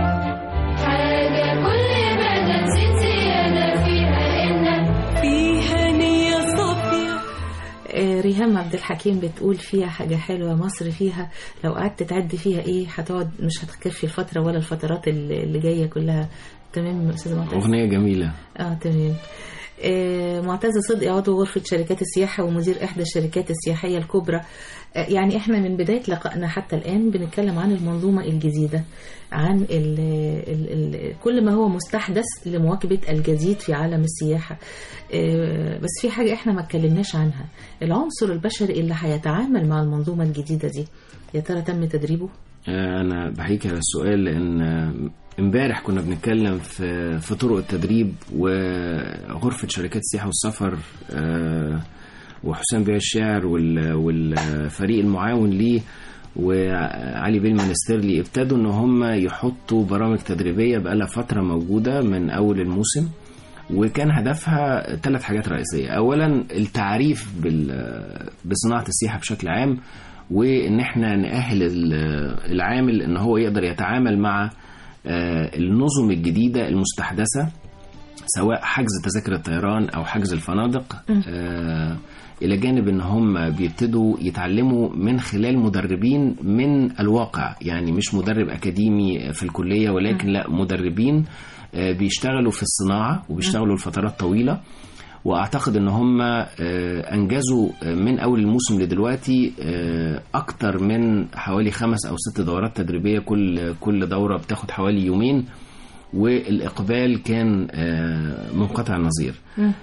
حاجة كل ما تزيد زيادة فيها إنك فيها نية صافية آه، ريهام عبد الحكيم بتقول فيها حاجة حلوة مصر فيها لو قعدت تعد فيها ايه هتقعد مش هتكفي الفترة ولا الفترات اللي اللي جاية كلها تمام يا استاذ معتز أغنية جميلة اه تمام آه، معتز صدقي عضو غرفة شركات السياحة ومدير إحدى الشركات السياحية الكبرى آه، يعني إحنا من بداية لقائنا حتى الآن بنتكلم عن المنظومة الجديدة عن ال ال ال كل ما هو مستحدث لمواكبة الجديد في عالم السياحة آه، بس في حاجة إحنا ما اتكلمناش عنها العنصر البشري اللي هيتعامل مع المنظومة الجديدة دي يا ترى تم تدريبه؟ آه، أنا بحكي على السؤال لأن آه، امبارح كنا بنتكلم في في طرق التدريب وغرفة شركات السياحة والسفر آه، وحسام بيع الشاعر وال- والفريق المعاون ليه وعلي بيه المنسترلي ابتدوا ان هم يحطوا برامج تدريبيه بقالها فتره موجوده من اول الموسم وكان هدفها ثلاث حاجات رئيسيه اولا التعريف بال- بصناعه السياحه بشكل عام وان احنا نأهل ال- العامل ان هو يقدر يتعامل مع آه، النظم الجديده المستحدثه سواء حجز تذاكر الطيران او حجز الفنادق آه الى جانب ان هم بيبتدوا يتعلموا من خلال مدربين من الواقع يعني مش مدرب اكاديمي في الكليه ولكن لا مدربين آه بيشتغلوا في الصناعه وبيشتغلوا لفترات طويله واعتقد ان هم آه، انجزوا آه، من اول الموسم لدلوقتي آه، اكتر من حوالي خمس او ست دورات تدريبيه كل كل دوره بتاخد حوالي يومين والاقبال كان آه، منقطع النظير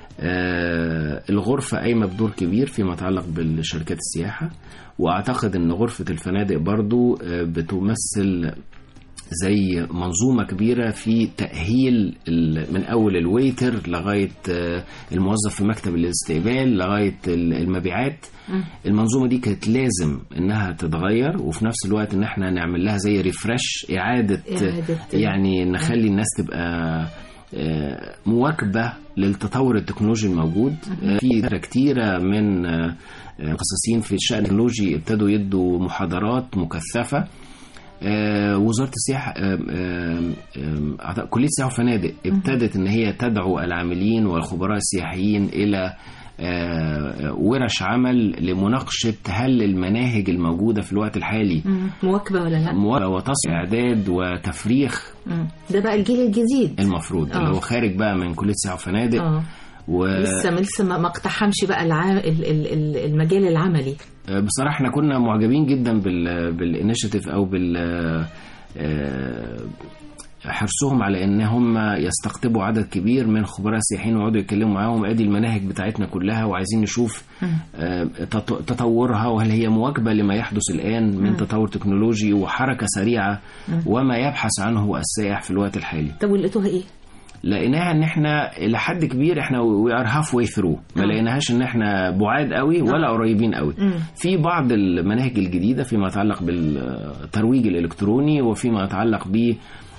آه، الغرفة قايمة بدور كبير فيما يتعلق بالشركات السياحة وأعتقد أن غرفة الفنادق برضو آه، بتمثل زي منظومة كبيرة في تأهيل ال- من أول الويتر لغاية آه، الموظف في مكتب الاستقبال لغاية ال- المبيعات المنظومة دي كانت لازم إنها تتغير وفي نفس الوقت إن احنا نعمل لها زي ريفرش إعادة, إعادة. يعني نخلي الناس تبقى آه، مواكبة للتطور التكنولوجي الموجود آه، في دكاترة كتيرة من آه، آه، مخصصين في الشأن التكنولوجي ابتدوا يدوا محاضرات مكثفة آه، وزارة السياحة آه، آه، آه، أعتقد كلية السياحة وفنادق ابتدت ان هي تدعو العاملين والخبراء السياحيين الى آه، ورش عمل لمناقشة هل المناهج الموجودة في الوقت الحالي مم. مواكبة ولا لا؟ مواكبة وتصل إعداد وتفريخ مم. ده بقى الجيل الجديد المفروض آه. اللي هو خارج بقى من كلية السياحة وفنادق اه و... لسه لسه ما ما اقتحمش بقى العام ال- ال- ال- المجال العملي بصراحة احنا كنا معجبين جدا بال بالانيشيتيف او بال آه، حرصهم على ان هم يستقطبوا عدد كبير من خبراء سياحيين ويقعدوا يتكلموا معاهم ادي المناهج بتاعتنا كلها وعايزين نشوف آه، تط- تطورها وهل هي مواكبه لما يحدث الان من تطور تكنولوجي وحركه سريعه وما يبحث عنه السائح في الوقت الحالي طب ولقيتوها ايه؟ لقيناها ان احنا الى حد كبير احنا وي ار هاف واي ثرو ما لقيناهاش ان احنا بعاد قوي ولا قريبين قوي في بعض المناهج الجديده فيما يتعلق بالترويج الالكتروني وفيما يتعلق ب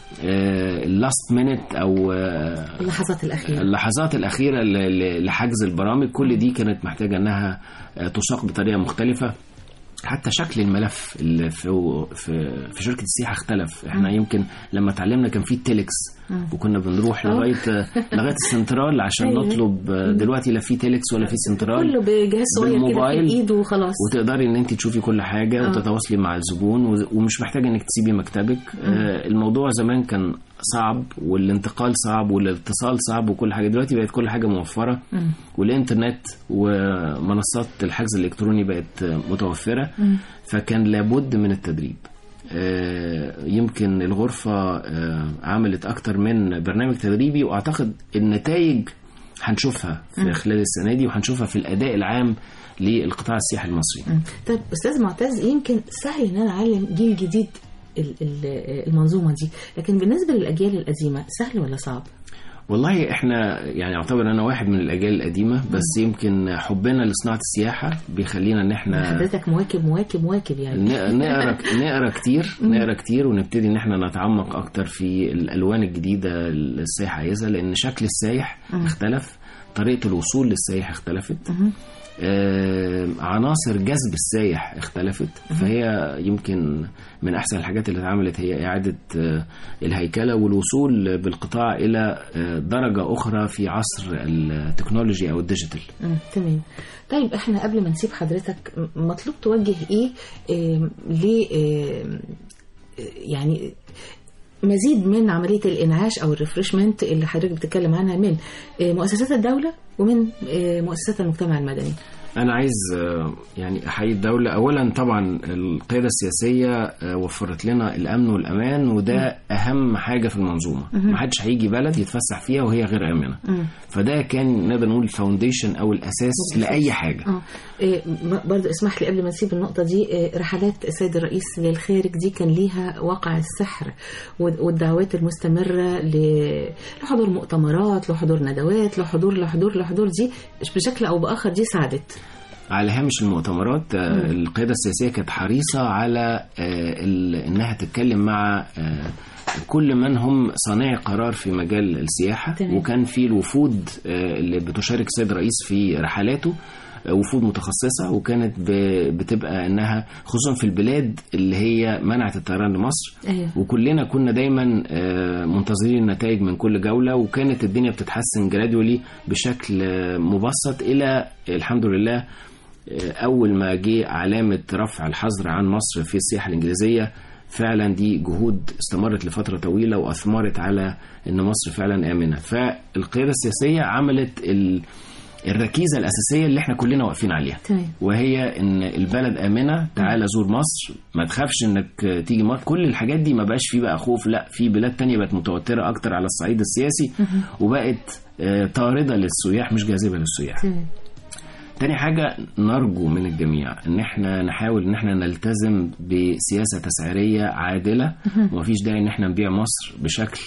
اللاست مينت او آه، اللحظات الاخيره اللحظات الأخيرة ل- ل- لحجز البرامج كل دي كانت محتاجة أنها آه، تساق بطريقة مختلفة حتى شكل الملف اللي في في في شركه السياحه اختلف احنا يمكن لما اتعلمنا كان في تيلكس وكنا بنروح لغايه لغايه السنترال عشان أيوة. نطلب آه، دلوقتي لا في تيلكس ولا في سنترال كله بجهاز صغير كده في بالموبايل الايد وخلاص وتقدري ان انت تشوفي كل حاجه آه. وتتواصلي مع الزبون و- ومش محتاجه انك تسيبي مكتبك آه الموضوع زمان كان صعب والانتقال صعب والاتصال صعب وكل حاجه دلوقتي بقت كل حاجه موفره والانترنت ومنصات الحجز الالكتروني بقت آه، متوفره فكان لابد من التدريب آه، يمكن الغرفة آه، عملت أكتر من برنامج تدريبي وأعتقد النتائج هنشوفها في خلال السنة دي وهنشوفها في الأداء العام للقطاع السياحي المصري مم. طيب استاذ معتز يمكن سهل ان انا اعلم جيل جديد ال- ال- المنظومه دي لكن بالنسبه للاجيال القديمه سهل ولا صعب؟ والله احنا يعني اعتبر انا واحد من الاجيال القديمه بس يمكن حبنا لصناعه السياحه بيخلينا ان احنا حضرتك مواكب مواكب مواكب يعني ن- نقرا نقرا كتير نقرا كتير ونبتدي ان احنا نتعمق اكتر في الالوان الجديده اللي السائح عايزها لان شكل السائح اختلف طريقه الوصول للسائح اختلفت آه عناصر جذب السائح اختلفت فهي يمكن من احسن الحاجات اللي اتعملت هي اعاده آه الهيكله والوصول بالقطاع الى آه درجه اخرى في عصر التكنولوجي او الديجيتال مم. تمام طيب احنا قبل ما نسيب حضرتك م- مطلوب توجه ايه آم، ل آم، يعني مزيد من عمليه الانعاش او الريفرشمنت اللي حضرتك بتتكلم عنها من آه، مؤسسات الدوله ومن آه، مؤسسات المجتمع المدني أنا عايز آه، يعني أحيي الدولة أولا طبعا القيادة السياسية آه، وفرت لنا الأمن والأمان وده أهم حاجة في المنظومة ما حدش هيجي بلد يتفسح فيها وهي غير آمنة فده كان نقدر نقول الفاونديشن أو الأساس لأي حاجة اه إيه، م- برضو اسمح لي قبل ما نسيب النقطة دي إيه، رحلات السيد الرئيس للخارج دي كان ليها واقع السحر وال- والدعوات المستمرة ل- لحضور مؤتمرات لحضور ندوات لحضور لحضور لحضور دي بشكل أو بآخر دي ساعدت على هامش المؤتمرات آه، القيادة السياسية كانت حريصة على آه، ال- إنها تتكلم مع آه، كل من هم صانعي قرار في مجال السياحة تمام. وكان في الوفود آه، اللي بتشارك السيد الرئيس في رحلاته آه، وفود متخصصة وكانت ب- بتبقى إنها خصوصا في البلاد اللي هي منعت الطيران لمصر أيوه. وكلنا كنا دايما آه، منتظرين النتائج من كل جولة وكانت الدنيا بتتحسن جرادولي بشكل آه، مبسط إلى الحمد لله آه، أول ما جه علامة رفع الحظر عن مصر في السياحة الإنجليزية فعلا دي جهود استمرت لفترة طويلة وأثمرت على أن مصر فعلا آمنة فالقيادة السياسية عملت ال... الركيزة الأساسية اللي احنا كلنا واقفين عليها تمام وهي ان البلد امنه تعالى زور مصر ما تخافش انك تيجي مصر كل الحاجات دي ما بقاش فيه بقى خوف لا في بلاد تانية بقت متوتره اكتر على الصعيد السياسي وبقت آه، طارده للسياح مش جاذبه للسياح تمام تاني حاجة نرجو من الجميع ان احنا نحاول ان احنا نلتزم بسياسة تسعيرية عادلة ومفيش داعي ان احنا نبيع مصر بشكل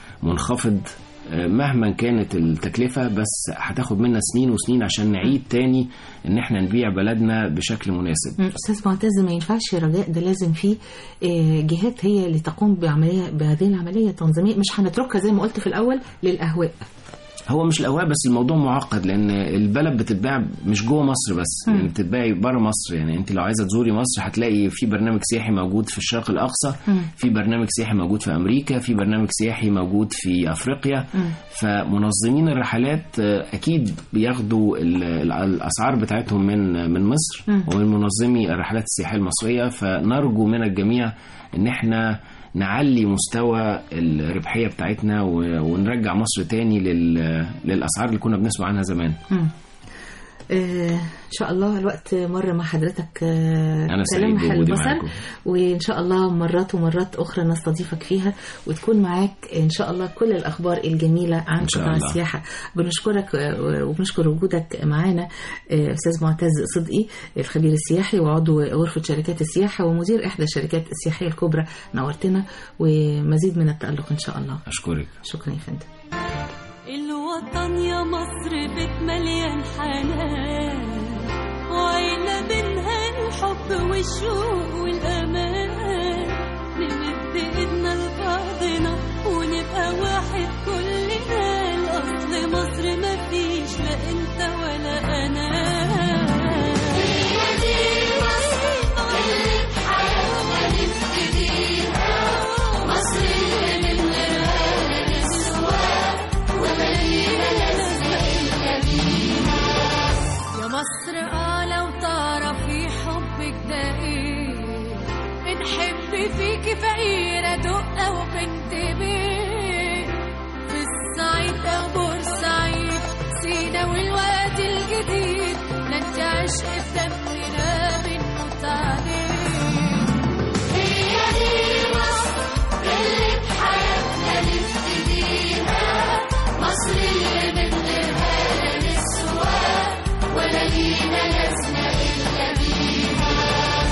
منخفض آه، مهما كانت التكلفة بس هتاخد منا سنين وسنين عشان نعيد تاني ان احنا نبيع بلدنا بشكل مناسب مم. استاذ معتز ما ينفعش رجاء ده لازم فيه آه، جهات هي اللي تقوم بعمليه بهذه العمليه التنظيميه مش هنتركها زي ما قلت في الاول للاهواء هو مش الاوقات بس الموضوع معقد لان البلد بتتباع مش جوه مصر بس يعني بتتباعي بره مصر يعني انت لو عايزه تزوري مصر هتلاقي في برنامج سياحي موجود في الشرق الاقصى في برنامج سياحي موجود في امريكا في برنامج سياحي موجود في افريقيا فمنظمين الرحلات آه، اكيد بياخدوا ال- ال- الاسعار بتاعتهم من من مصر ومن منظمي الرحلات السياحيه المصريه فنرجو من الجميع ان احنا نعلي مستوى الربحيه بتاعتنا و- ونرجع مصر تاني لل- للاسعار اللي كنا بنسمع عنها زمان آه، ان شاء الله الوقت مر مع حضرتك آه، أنا سعيد تلمح بوجودي البصر معاكم. وان شاء الله مرات ومرات اخرى نستضيفك فيها وتكون معاك ان شاء الله كل الاخبار الجميله عن إن شاء قطاع الله. السياحه بنشكرك آه، وبنشكر وجودك معانا آه، استاذ معتز صدقي الخبير السياحي وعضو غرفه شركات السياحه ومدير احدى الشركات السياحيه الكبرى نورتنا ومزيد من التالق ان شاء الله اشكرك شكرا يا فندم الوطن يا مصر بيت مليان حنان وعيلة بينها الحب والشوق والأمان نمد إيدنا لبعضنا ونبقى واحد كلنا الأصل مصر مفيش لا أنت ولا أنا هي دي مصر اللي بحياتنا نبتديها مصر اللي من غيرها نسواها يا مصر اه لو تعرفي حبك ده ايه بنحب فيكي فقيرة دقة وبنت بيه في الصعيد او بورسعيد سينا والوقت الجديد ده انت عشق في دمنا بنموت عليه هي دي مصر اللي بحياتنا نبتديها مصر اللي من غيرها لا نسوى ولا لينا لازمة إلا بيها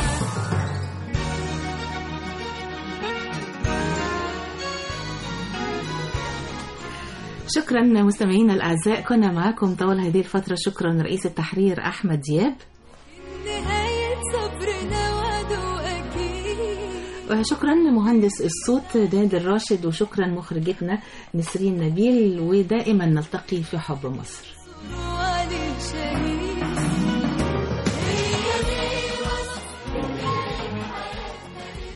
شكرا مستمعينا الاعزاء كنا معاكم طوال هذه الفتره شكرا رئيس التحرير احمد دياب نهاية صبرنا وعده أكيد وشكرا لمهندس الصوت نادر راشد وشكرا مخرجتنا نسرين نبيل ودائما نلتقي في حب مصر وعليه شهيد